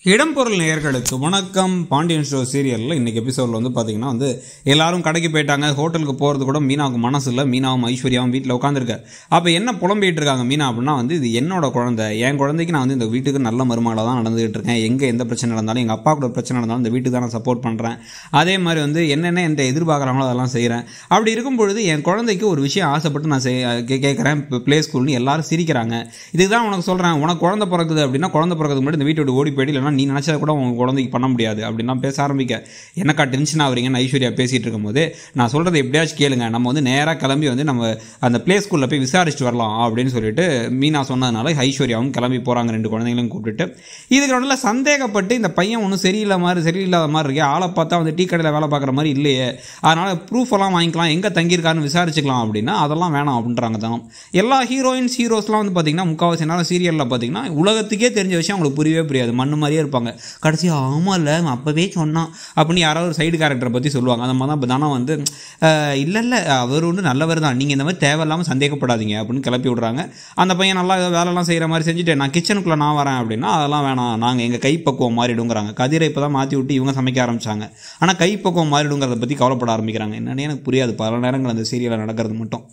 இடம்பொருள் நேயர்களுக்கு வணக்கம் பாண்டியன் ஷோ சீரியலில் இன்னைக்கு எபிசோடில் வந்து பார்த்தீங்கன்னா வந்து எல்லாரும் கடைக்கு போயிட்டாங்க ஹோட்டலுக்கு போகிறது கூட மீனாவுக்கு மனசு இல்லை மீனாவும் ஐஸ்வர்யாவும் வீட்டில் உட்காந்துருக்க அப்போ என்ன புலம்பிட்டு இருக்காங்க மீனா அப்படின்னா வந்து இது என்னோட குழந்தை என் குழந்தைக்கு நான் வந்து இந்த வீட்டுக்கு நல்ல மருமகளாக தான் நடந்துகிட்டு இருக்கேன் எங்கே எந்த பிரச்சனை நடந்தாலும் எங்கள் அப்பா கூட பிரச்சனை நடந்தாலும் இந்த வீட்டுக்கு தான் நான் சப்போர்ட் பண்ணுறேன் அதே மாதிரி வந்து என்னென்ன என்கிட்ட எதிர்பார்க்குறாங்களோ அதெல்லாம் செய்கிறேன் அப்படி இருக்கும் பொழுது என் குழந்தைக்கு ஒரு விஷயம் ஆசைப்பட்டு நான் செய் கே- கேட்குறேன் ப்ளே ஸ்கூல்னு எல்லாரும் சிரிக்கிறாங்க இதுக்கு தான் உனக்கு சொல்கிறேன் உனக்கு குழந்தை பிறக்குது அப்படின்னா குழந்தை பிறக்கிறதுக்கு முன்னாடி இந்த வீட்டை விட்டு ஓடி போயிடு இல்லைன்னா நீ நினச்சா கூட உங்க குழந்தைக்கு பண்ண முடியாது அப்படின்லாம் பேச ஆரம்பிக்க என்னக்கா டென்ஷன் ஆகுறீங்கன்னு ஐஸ்வர்யா பேசிகிட்டு இருக்கும்போது நான் சொல்கிறத எப்படியாச்சும் கேளுங்க நம்ம வந்து நேராக கிளம்பி வந்து நம்ம அந்த ப்ளே ஸ்கூலில் போய் விசாரிச்சுட்டு வரலாம் அப்படின்னு சொல்லிட்டு மீனா சொன்னதுனால ஐஸ்வர்யாவும் கிளம்பி போகிறாங்க ரெண்டு குழந்தைங்களும் கூப்பிட்டுட்டு இதுக்கு நடுவில் சந்தேகப்பட்டு இந்த பையன் ஒன்றும் சரியில்லை மாதிரி சரியில்லாத மாதிரி இருக்கே ஆளை பார்த்தா வந்து டீ கடையில் வேலை பார்க்குற மாதிரி இல்லையே அதனால் ப்ரூஃப் எல்லாம் வாங்கிக்கலாம் எங்கே தங்கியிருக்காருன்னு விசாரிச்சுக்கலாம் அப்படின்னா அதெல்லாம் வேணாம் அப்படின்றாங்க தான் எல்லா ஹீரோயின்ஸ் ஹீரோஸ்லாம் வந்து பார்த்தீங்கன்னா முக்கால்வாசி நேரம் சீரியலில் பார்த்தீங்கன்னா உலகத்துக்கே தெரிஞ்ச விஷயம் அவங்களுக்கு புரியவே புரியாது மண்ணு மாதிரியே இருப்பாங்க கடைசி ஆமாம் இல்லை அப்போவே சொன்னான் அப்படின்னு யாராவது ஒரு சைடு கேரக்டரை பற்றி சொல்லுவாங்க அந்த மாதிரி தான் இப்போ தானே வந்து இல்லை இல்லை அவர் ஒன்று நல்லவர் தான் நீங்கள் இந்த மாதிரி தேவையில்லாமல் சந்தேகப்படாதீங்க அப்படின்னு கிளப்பி விட்றாங்க அந்த பையன் நல்லா ஏதோ வேலைலாம் செய்கிற மாதிரி செஞ்சுட்டு நான் கிச்சனுக்குள்ளே நான் வரேன் அப்படின்னா அதெல்லாம் வேணாம் நாங்கள் எங்கள் கைப்பக்குவம் மாறிடுங்கிறாங்க கதிரை இப்போ தான் மாற்றி விட்டு இவங்க சமைக்க ஆரம்பிச்சாங்க ஆனால் கைப்பக்குவம் மாறிடுங்கிறத பற்றி கவலைப்பட ஆரம்பிக்கிறாங்க என்னன்னு எனக்கு புரியாது பல நேரங்கள் அந்த சீரியலில் நடக்கிறது மட்டும்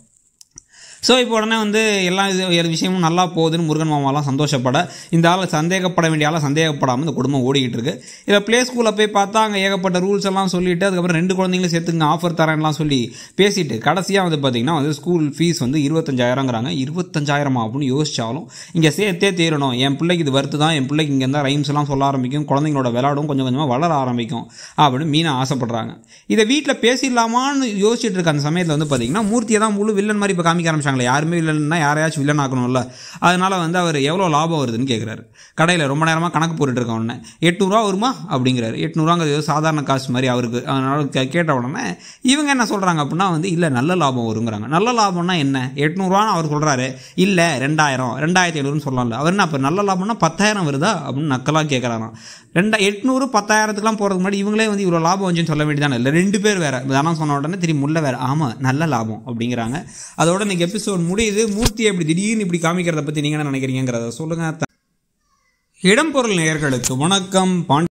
ஸோ இப்போ உடனே வந்து எல்லா இது எல்லா விஷயமும் நல்லா போகுதுன்னு முருகன் மாமாலாம் சந்தோஷப்பட இந்த ஆளை சந்தேகப்பட வேண்டிய ஆளை சந்தேகப்படாமல் இந்த குடும்பம் ஓடிக்கிட்டு இருக்கு இதில் ப்ளே ஸ்கூலில் போய் பார்த்தா அங்கே ஏகப்பட்ட ரூல்ஸ் எல்லாம் சொல்லிட்டு அதுக்கப்புறம் ரெண்டு குழந்தைங்களும் சேர்த்துங்க ஆஃபர் தரேன்லாம் சொல்லி பேசிட்டு கடைசியாக வந்து பார்த்தீங்கன்னா வந்து ஸ்கூல் ஃபீஸ் வந்து இருபத்தஞ்சாயிரங்கிறாங்க இருபத்தஞ்சாயிரமா அப்படின்னு யோசிச்சாலும் இங்கே சேர்த்தே தீரணும் என் பிள்ளைக்கு இது வருத்து தான் என் பிள்ளைக்கு இங்கே இருந்தால் ரைம்ஸ் எல்லாம் சொல்ல ஆரம்பிக்கும் குழந்தைங்களோட விளையாடும் கொஞ்சம் கொஞ்சமாக வளர ஆரம்பிக்கும் அப்படின்னு மீனா ஆசைப்படுறாங்க இதை வீட்டில் பேசிடலாமான்னு யோசிச்சுட்டு இருக்க அந்த சமயத்தில் வந்து பார்த்தீங்கன்னா மூர்த்தியை தான் முழு வில்லன் மாதிரி இப்போ காமிக்க ஆரம்பிச்சாங்களே யாருமே வில்லன்னா யாரையாச்சும் வில்லன் ஆக்கணும்ல அதனால வந்து அவர் எவ்வளோ லாபம் வருதுன்னு கேட்குறாரு கடையில் ரொம்ப நேரமாக கணக்கு போட்டுட்டு இருக்க உடனே எட்நூறுவா வருமா அப்படிங்கிறாரு எட்நூறுவாங்கிறது ஏதோ சாதாரண காசு மாதிரி அவருக்கு அதனால கே- கேட்ட உடனே இவங்க என்ன சொல்கிறாங்க அப்படின்னா வந்து இல்லை நல்ல லாபம் வருங்கிறாங்க நல்ல லாபம்னா என்ன எட்நூறுவான்னு அவர் சொல்கிறாரு இல்லை ரெண்டாயிரம் ரெண்டாயிரத்தி ஐநூறுன்னு சொல்லலாம்ல அவர் என்ன அப்போ நல்ல லாபம்னா பத்தாயிரம் வருதா அப்படின்னு நக்கலாக கேட்குறாராம் ரெண்டா எட்நூறு பத்தாயிரத்துக்குலாம் போகிறதுக்கு முன்னாடி இவங்களே வந்து இவ்வளோ லாபம் வந்துச்சுன்னு சொல்ல வேண்டியதானே இல்லை ரெண்டு பேர் வேறு தானே சொன்ன உடனே திரும்பி முள்ள வேறு ஆமாம் நல்ல லாபம் அப்படிங்கிறாங்க அதோட இன்னைக்கு எபிசோட் முடியுது மூர்த்தி எப்படி திடீர்னு இப்படி காமிக்கிறத பற்றி நீங்கள் என்ன நினைக்கிறீங்கிறத சொல்லுங்கள் இடம்பொருள் நேயர்களுக்கு வணக்கம் பாண்டி